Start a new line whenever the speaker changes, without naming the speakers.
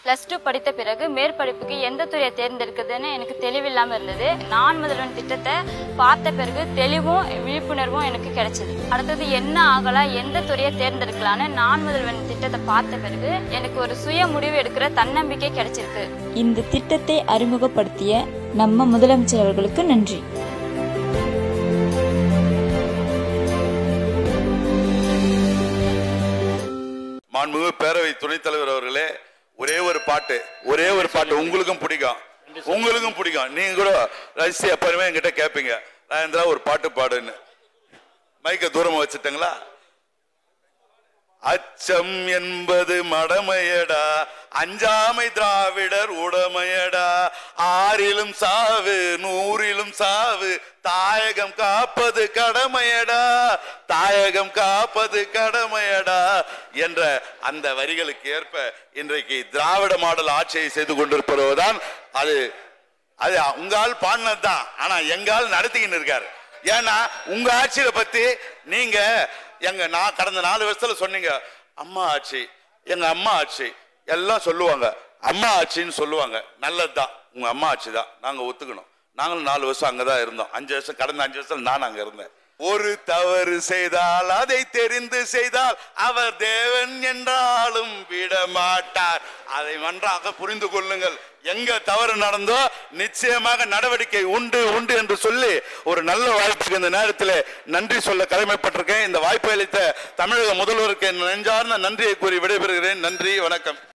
plus two படித்த பிறகு மேற்படிப்புக்கு எந்த துறையை தேர்ந்தெடுக்குதுன்னு எனக்கு தெளிவில்லாம இருந்தது நான் முதல்வன் திட்டத்தை பார்த்த பிறகு தெளிவும் விழிப்புணர்வும் எனக்கு கிடைச்சது அடுத்தது என்ன ஆகலாம் எந்த துறையை தேர்ந்தெடுக்கலான்னு நான் முதல்வன் திட்டத்தை பார்த்த பிறகு எனக்கு ஒரு சுய முடிவு எடுக்கிற தன்னம்பிக்கை கிடைச்சிருக்கு
இந்த திட்டத்தை அறிமுகப்படுத்திய நம்ம முதலமைச்சர் அவர்களுக்கு நன்றி
மாண்புமிகு பேரவை துணைத் தலைவர் அவர்களே ஒரே ஒரு பாட்டு ஒரே ஒரு பாட்டு உங்களுக்கும் பிடிக்கும் உங்களுக்கும் பிடிக்கும் நீங்க கூட ரசிச்சு எப்பவுமே என்கிட்ட கேட்பீங்க ராஜேந்திரா ஒரு பாட்டு பாடுன்னு மைக்க தூரமா வச்சுட்டீங்களா அச்சம் என்பது மடமையடா அஞ்சாமை திராவிடர் உடமையடா ஆறிலும் சாவு நூறிலும் சாவு தாயகம் காப்பது கடமையடா தாயகம் காப்பது கடமையடா என்ற அந்த வரிகளுக்கு ஏற்ப இன்றைக்கு திராவிட மாடல் ஆட்சியை செய்து கொண்டிருப்பதுதான் அது அது உங்கால் பாடினது தான் ஆனா எங்கால் நடத்திக்கின்னு இருக்காரு ஏன்னா உங்க ஆட்சியை பத்தி நீங்க எங்க நான் கடந்த நாலு வருஷத்துல சொன்னீங்க அம்மா ஆட்சி எங்க அம்மா ஆட்சி எல்லாம் சொல்லுவாங்க அம்மா ஆட்சின்னு சொல்லுவாங்க நல்லதுதான் உங்க அம்மா ஆட்சி தான் நாங்க ஒத்துக்கணும் நாங்களும் நாலு வருஷம் அங்கதான் இருந்தோம் அஞ்சு வருஷம் கடந்த அஞ்சு வருஷம் நான் அங்க இருந்தேன் ஒரு தவறு செய்தால் அதை தெரிந்து செய்தால் அவர் தேவன் என்றாலும் விட மாட்டார் அதை நன்றாக புரிந்து கொள்ளுங்கள் எங்க தவறு நடந்தோ நிச்சயமாக நடவடிக்கை உண்டு உண்டு என்று சொல்லி ஒரு நல்ல வாய்ப்புக்கு இந்த நேரத்தில் நன்றி சொல்ல கடமைப்பட்டிருக்கேன் இந்த வாய்ப்பை அளித்த தமிழக முதல்வருக்கு என் நெஞ்சார்ந்த நன்றியை கூறி விடைபெறுகிறேன் நன்றி வணக்கம்